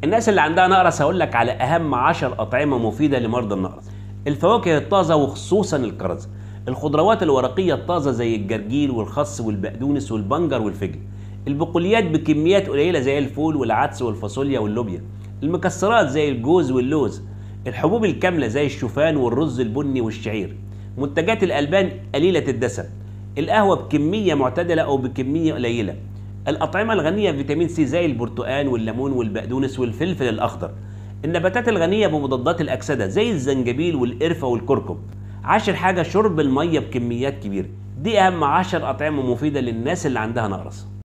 الناس اللي عندها نقرس هقول لك على اهم 10 اطعمه مفيده لمرضى النقرس الفواكه الطازه وخصوصا الكرز الخضروات الورقيه الطازه زي الجرجير والخس والبقدونس والبنجر والفجل البقوليات بكميات قليله زي الفول والعدس والفاصوليا واللوبيا المكسرات زي الجوز واللوز الحبوب الكامله زي الشوفان والرز البني والشعير منتجات الالبان قليله الدسم القهوه بكميه معتدله او بكميه قليله الأطعمة الغنية بفيتامين سي زي البرتقال والليمون والبقدونس والفلفل الأخضر النباتات الغنية بمضادات الأكسدة زي الزنجبيل والقرفة والكركم عاشر حاجة شرب المية بكميات كبيرة دي أهم عشر أطعمة مفيدة للناس اللي عندها نقرس